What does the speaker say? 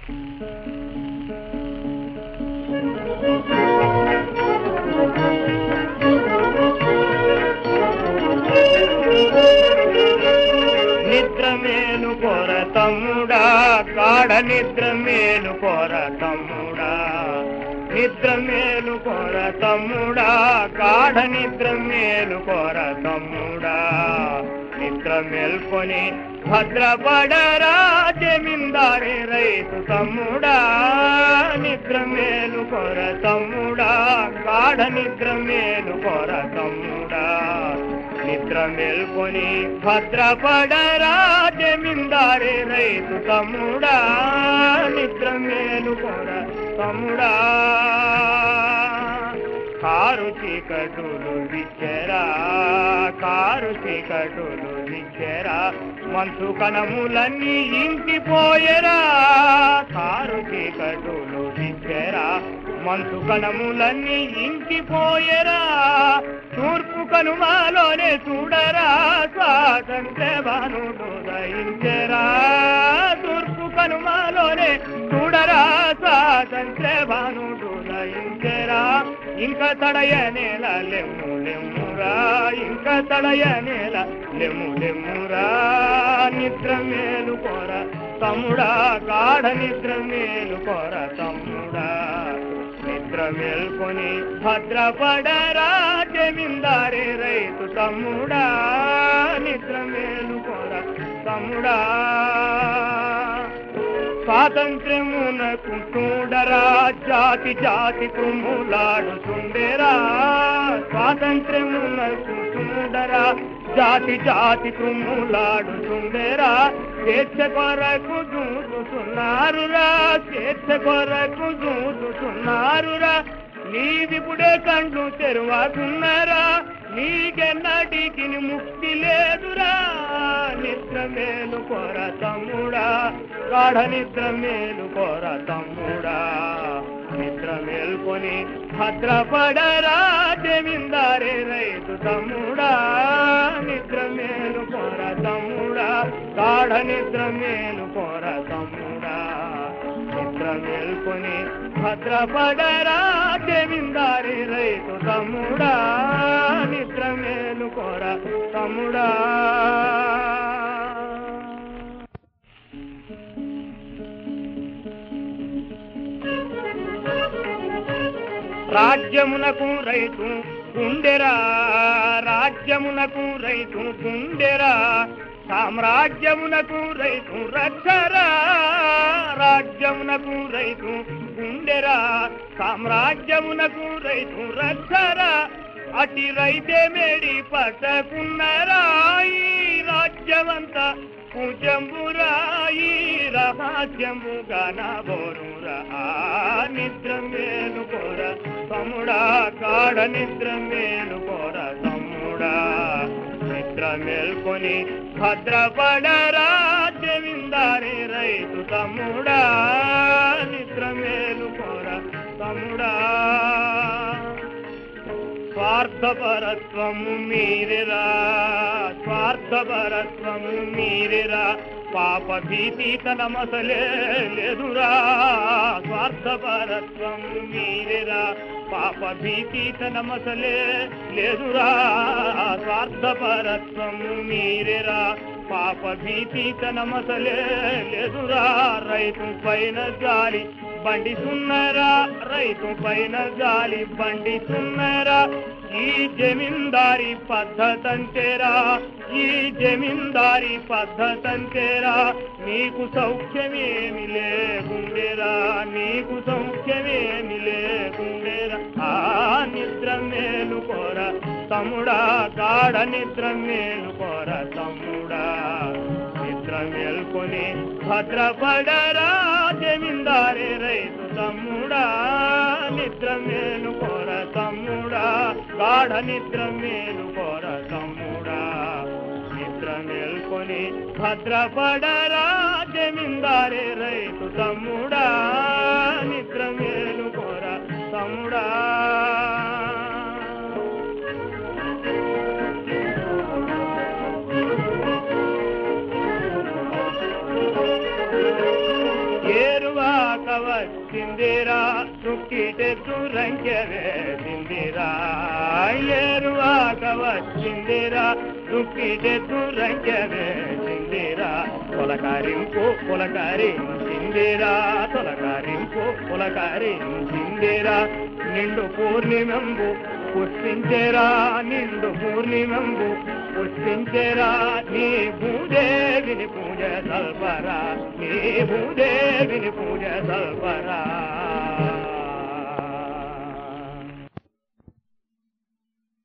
నిద్ర మేలు కొర తమ్ముడా కాడ నిద్ర మేలు కొర తమ్ముడా నిద్ర మేలు కొర తమ్ముడా కాడ నిద్ర మేలు కొర తమ్ముడా నిద్ర మేల్కొని భద్రపడరా జమీందారి రైతు తమ్ముడా నిద్ర మేలు కొర తమ్ముడా కాడ నిద్ర మేలు కొర తమ్ముడా నిద్ర మేల్కొని భద్రపడరా జమీందారి రైతు తమ్ముడా నిద్ర మేలు కొర తమ్ముడా కారు చీకటులు విచ్చరా కారు చీకటులు విచ్చరా మంచు కణములన్నీ ఇంకిపోయరా కారు చీకటులు విచ్చరా మంచు కణములన్నీ ఇంకిపోయరా తూర్పు కనుమలోనే చూడరా స్వాతంత్ర భానుడు దయించరా తూర్పు కనుమలోనే చూడరా స్వాతంత్ర భానుడు దయించరా ఇంకా తడయ నేల లెమ్ము లెమ్మురా ఇంకా తడయ నేల లెమ్ము లెమ్మురా నిద్ర మేలు కోర తమ్ముడా గాఢ నిద్ర మేలు కోర తమ్ముడా నిద్ర మేల్కొని భద్రపడరా జమీందారి రైతు తమ్ముడా నిద్ర మేలు కోర తమ్ముడా స్వాతంత్ర్యమునకు చూడరా జాతి జాతి కుమ్ములాడుతుండేరా స్వాతంత్ర్యమునకు చూడరా జాతి జాతి కుమ్ములాడుతుండేరా స్వేచ్ఛ కొరకు చూస్తున్నారురా స్వేచ్ఛ కొరకు చూస్తున్నారురా నీదిపుడే కండ్లు తెరువాకున్నారా నీకెన్నటికి ముక్తి లేదురా నిద్ర మేలు కోర తమ్ముడా గాఢ నిద్ర మేలు కోర తమ్ముడా నిద్ర మేల్కొని భద్రపడరా జమీందారే రైతు తమ్ముడా నిద్ర మేలు కోర తమ్ముడా గాఢ నిద్ర మేలు కోర తమ్ముడా నిద్ర మేల్కొని భద్రపడరా జమీందారి రైతు తమ్ముడా నిద్ర మేలు కోర తమ్ముడా రాజ్యమునకు రైతు గుండెరా రాజ్యమునకు రైతు గుండెరా సామ్రాజ్యమునకు రైతు రక్షరా రాజ్యమునకు రైతు గుండెరా సామ్రాజ్యమునకు రైతు రక్షరా అతి రైతే మేడి పట్టకున్నరా ఈ రాజ్యమంతా పూజంబురా ఈ రహస్యము గనబోరురా నిద్ర మేలు కోర తమ్ముడా కాడ నిద్ర మేలు కోర తమ్ముడా నిద్ర మేల్కొని భద్రపడరా జమీందారి రైతు తమ్ముడా నిద్ర మేలు కోర తమ్ముడా స్వార్థపరత్వము మీరిరా స్వార్థపరత్వము మీరిరా పాప భీతి తన మసలే లేదురా స్వార్థపరత్వము మీరిరా పాప భీతి తన మసలే లేదురా స్వార్థపరత్వము మీరిరా పాప భీతి తన మసలే లేదురా రైతు పైన గాలి బండి సున్నరా రైతు పైన గాలి బండి సున్నరా ఈ జమీందారి పద్ధతంతేరా ఈ జమీందారి పద్ధతంతేరా నీకు సౌఖ్యమేమి లేకుండేరా నీకు సౌఖ్యమేమి లేకుండేరా ఆ నిద్ర మేలు కోర తమ్ముడా గాఢ నిద్ర మేలు కోర తమ్ముడా నిద్ర మేల్కొని భద్రపడరా జమీందారి రైతు తమ్ముడా నిద్ర మేలు కోర తమ్ముడా గాఢ నిద్ర మేలు కోర తమ్ముడా నిద్ర మేల్కొని భద్రపడరా జమీందారి రైతు తమ్ముడా నిద్ర మేలు కోర తమ్ముడా ఏరువా వచ్చిందిరా చుక్కిటెత్తు రంకె వేసిందిరా ఏరువాక వచ్చిందిరా చుక్కిటెత్తు రంకె వేసిందిరా పొలకారింపు పొలకారించిందిరా తొలకారింపు పొలకారించిందిరా నిండు పూర్ణిమంబు పుష్పించెరా నిండు పూర్ణిమంబు పుష్పించెరా నీ భూదేవిని పూజ సల్పరా నీ భూదేవిని పూజ సల్పరా